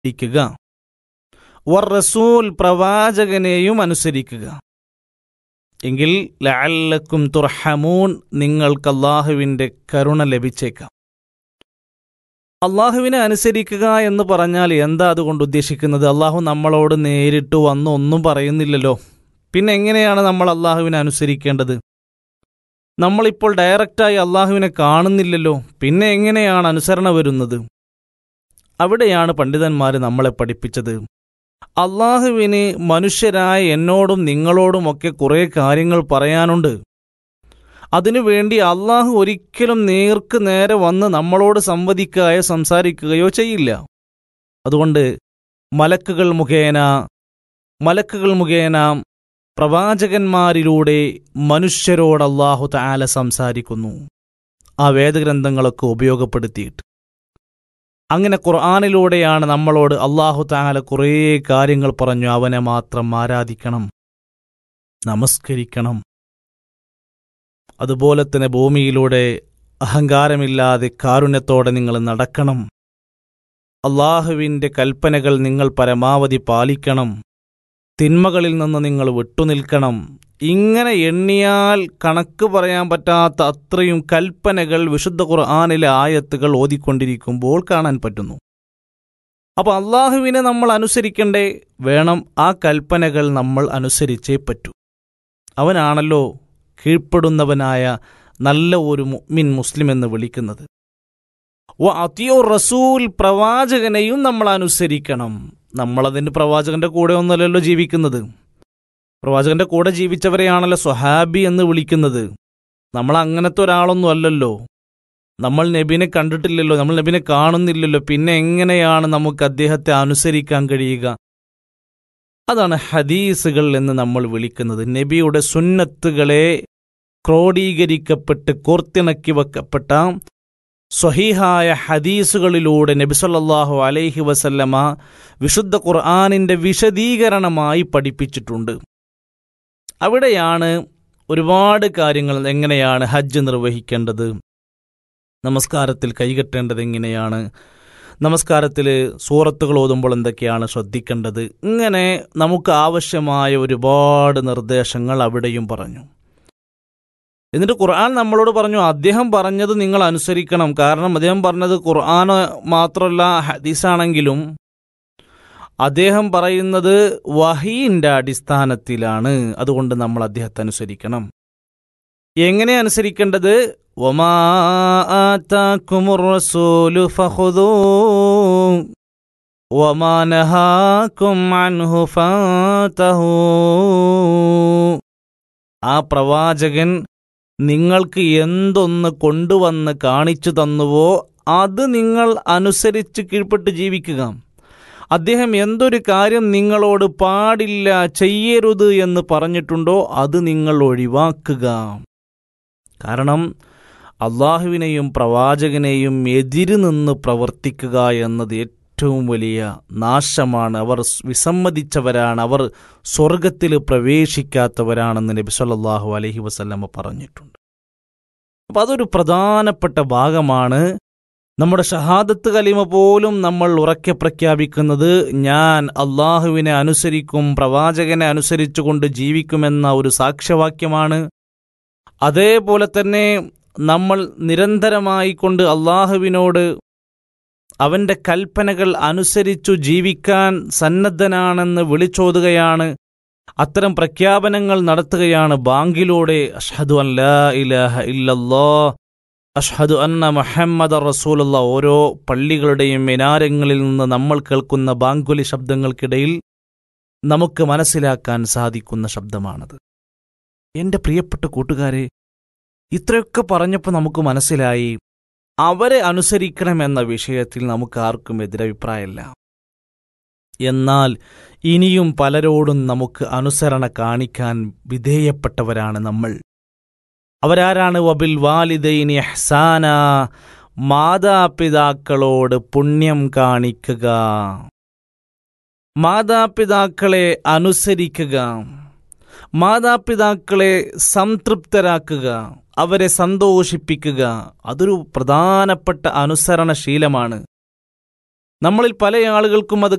അനുസരിക്കുക വർ റസൂൽ പ്രവാചകനെയും അനുസരിക്കുക എങ്കിൽ ലഅല്ലക്കും തുർഹമൂൻ നിങ്ങൾക്ക് അള്ളാഹുവിൻ്റെ കരുണ ലഭിച്ചേക്കാം അള്ളാഹുവിനെ അനുസരിക്കുക എന്ന് പറഞ്ഞാൽ എന്താ അതുകൊണ്ട് ഉദ്ദേശിക്കുന്നത് അള്ളാഹു നമ്മളോട് നേരിട്ട് വന്ന് ഒന്നും പറയുന്നില്ലല്ലോ പിന്നെ എങ്ങനെയാണ് നമ്മൾ അള്ളാഹുവിനെ അനുസരിക്കേണ്ടത് നമ്മളിപ്പോൾ ഡയറക്റ്റായി അള്ളാഹുവിനെ കാണുന്നില്ലല്ലോ പിന്നെ എങ്ങനെയാണ് അനുസരണ വരുന്നത് അവിടെയാണ് പണ്ഡിതന്മാർ നമ്മളെ പഠിപ്പിച്ചത് അള്ളാഹുവിന് മനുഷ്യരായ എന്നോടും നിങ്ങളോടുമൊക്കെ കുറേ കാര്യങ്ങൾ പറയാനുണ്ട് അതിനുവേണ്ടി അള്ളാഹു ഒരിക്കലും നേർക്ക് നേരെ വന്ന് നമ്മളോട് സംവദിക്കുകയോ സംസാരിക്കുകയോ ചെയ്യില്ല അതുകൊണ്ട് മലക്കുകൾ മുഖേന മലക്കുകൾ മുഖേന പ്രവാചകന്മാരിലൂടെ മനുഷ്യരോട് അള്ളാഹു താല സംസാരിക്കുന്നു ആ വേദഗ്രന്ഥങ്ങളൊക്കെ ഉപയോഗപ്പെടുത്തിയിട്ട് അങ്ങനെ ഖുർആാനിലൂടെയാണ് നമ്മളോട് അള്ളാഹു താല കുറേ കാര്യങ്ങൾ പറഞ്ഞു അവനെ മാത്രം ആരാധിക്കണം നമസ്കരിക്കണം അതുപോലെ തന്നെ ഭൂമിയിലൂടെ അഹങ്കാരമില്ലാതെ കാരുണ്യത്തോടെ നിങ്ങൾ നടക്കണം അള്ളാഹുവിൻ്റെ കൽപ്പനകൾ നിങ്ങൾ പരമാവധി പാലിക്കണം തിന്മകളിൽ നിന്ന് നിങ്ങൾ വിട്ടുനിൽക്കണം ഇങ്ങനെ എണ്ണിയാൽ കണക്ക് പറയാൻ പറ്റാത്ത അത്രയും കൽപ്പനകൾ വിശുദ്ധ ഖുർആാനിലെ ആയത്തുകൾ ഓതിക്കൊണ്ടിരിക്കുമ്പോൾ കാണാൻ പറ്റുന്നു അപ്പോൾ അള്ളാഹുവിനെ നമ്മൾ അനുസരിക്കണ്ടേ വേണം ആ കൽപ്പനകൾ നമ്മൾ അനുസരിച്ചേ പറ്റൂ അവനാണല്ലോ കീഴ്പ്പെടുന്നവനായ നല്ല ഒരു മുഅ്മിൻ മുസ്ലിം എന്ന് വിളിക്കുന്നത് വ അത്തിയോ റസൂൽ പ്രവാചകനെയും നമ്മൾ അനുസരിക്കണം നമ്മളതിന് പ്രവാചകന്റെ കൂടെ ഒന്നല്ലല്ലോ ജീവിക്കുന്നത് പ്രവാചകന്റെ കൂടെ ജീവിച്ചവരെയാണല്ലോ സ്വഹാബി എന്ന് വിളിക്കുന്നത് നമ്മൾ അങ്ങനത്തെ ഒരാളൊന്നും അല്ലല്ലോ നമ്മൾ നബിനെ കണ്ടിട്ടില്ലല്ലോ നമ്മൾ നബിനെ കാണുന്നില്ലല്ലോ പിന്നെ എങ്ങനെയാണ് നമുക്ക് അദ്ദേഹത്തെ അനുസരിക്കാൻ കഴിയുക അതാണ് ഹദീസുകൾ എന്ന് നമ്മൾ വിളിക്കുന്നത് നബിയുടെ സുന്നത്തുകളെ ക്രോഡീകരിക്കപ്പെട്ട് കോർത്തിണക്കി വെക്കപ്പെട്ട സ്വഹീഹായ ഹദീസുകളിലൂടെ നബിസല്ലാഹു അലൈഹി വസല്ലമ വിശുദ്ധ ഖുർആാനിൻ്റെ വിശദീകരണമായി പഠിപ്പിച്ചിട്ടുണ്ട് അവിടെയാണ് ഒരുപാട് കാര്യങ്ങൾ എങ്ങനെയാണ് ഹജ്ജ് നിർവഹിക്കേണ്ടത് നമസ്കാരത്തിൽ കൈകെട്ടേണ്ടത് എങ്ങനെയാണ് നമസ്കാരത്തിൽ സൂറത്തുകൾ ഓതുമ്പോൾ എന്തൊക്കെയാണ് ശ്രദ്ധിക്കേണ്ടത് ഇങ്ങനെ നമുക്ക് ആവശ്യമായ ഒരുപാട് നിർദ്ദേശങ്ങൾ അവിടെയും പറഞ്ഞു എന്നിട്ട് ഖുർആൻ നമ്മളോട് പറഞ്ഞു അദ്ദേഹം പറഞ്ഞത് നിങ്ങൾ അനുസരിക്കണം കാരണം അദ്ദേഹം പറഞ്ഞത് ഖുർആൻ മാത്രമല്ല ഹദീസാണെങ്കിലും അദ്ദേഹം പറയുന്നത് വഹീൻ്റെ അടിസ്ഥാനത്തിലാണ് അതുകൊണ്ട് നമ്മൾ അദ്ദേഹത്തെ അനുസരിക്കണം എങ്ങനെ അനുസരിക്കേണ്ടത് وما آتاكم الرسول فخذوه وما نهاكم عنه فانتهوا ആ പ്രവാചകൻ നിങ്ങൾക്ക് എന്തൊന്ന് കൊണ്ടുവന്ന് കാണിച്ചു തന്നുവോ അത് നിങ്ങൾ അനുസരിച്ച് കീഴ്പ്പെട്ട് ജീവിക്കുക അദ്ദേഹം എന്തൊരു കാര്യം നിങ്ങളോട് പാടില്ല ചെയ്യരുത് എന്ന് പറഞ്ഞിട്ടുണ്ടോ അത് നിങ്ങൾ ഒഴിവാക്കുക കാരണം അള്ളാഹുവിനെയും പ്രവാചകനെയും എതിര് നിന്ന് പ്രവർത്തിക്കുക എന്നത് ഏറ്റവും വലിയ നാശമാണ് അവർ വിസമ്മതിച്ചവരാണ് അവർ സ്വർഗത്തിൽ പ്രവേശിക്കാത്തവരാണെന്ന് നബി സല്ലല്ലാഹു അലൈഹി വസല്ലമ പറഞ്ഞിട്ടുണ്ട് അപ്പം അതൊരു പ്രധാനപ്പെട്ട ഭാഗമാണ് നമ്മുടെ ഷഹാദത്ത് കലിമ പോലും നമ്മൾ ഉറക്കെ പ്രഖ്യാപിക്കുന്നത് ഞാൻ അള്ളാഹുവിനെ അനുസരിക്കും പ്രവാചകനെ അനുസരിച്ചുകൊണ്ട് ജീവിക്കുമെന്ന ഒരു സാക്ഷ്യവാക്യമാണ് അതേപോലെ തന്നെ നമ്മൾ നിരന്തരമായി കൊണ്ട് അള്ളാഹുവിനോട് അവൻ്റെ കൽപ്പനകൾ അനുസരിച്ചു ജീവിക്കാൻ സന്നദ്ധനാണെന്ന് വിളിച്ചോതുകയാണ് അത്തരം പ്രഖ്യാപനങ്ങൾ നടത്തുകയാണ് ബാങ്കിലൂടെ അഷ്ഹദു അൻ ലാ ഇലാഹ ഇല്ലല്ലാ അഷ്ഹദു അന്ന മുഹമ്മദ് റസൂലുള്ള ഓരോ പള്ളികളുടെയും മിനാരങ്ങളിൽ നിന്ന് നമ്മൾ കേൾക്കുന്ന ബാങ്കുലി ശബ്ദങ്ങൾക്കിടയിൽ നമുക്ക് മനസ്സിലാക്കാൻ സാധിക്കുന്ന ശബ്ദമാണത് എൻ്റെ പ്രിയപ്പെട്ട കൂട്ടുകാരെ ഇത്രയൊക്കെ പറഞ്ഞപ്പോൾ നമുക്ക് മനസ്സിലായി അവരെ അനുസരിക്കണമെന്ന വിഷയത്തിൽ നമുക്ക് ആർക്കും എതിരഭിപ്രായമല്ല എന്നാൽ ഇനിയും പലരോടും നമുക്ക് അനുസരണ കാണിക്കാൻ വിധേയപ്പെട്ടവരാണ് നമ്മൾ അവരാരാണ് വബിൽ വാലിദൈനി ഹസാന മാതാപിതാക്കളോട് പുണ്യം കാണിക്കുക മാതാപിതാക്കളെ അനുസരിക്കുക മാതാപിതാക്കളെ സംതൃപ്തരാക്കുക അവരെ സന്തോഷിപ്പിക്കുക അതൊരു പ്രധാനപ്പെട്ട അനുസരണശീലമാണ് നമ്മളിൽ പല ആളുകൾക്കും അത്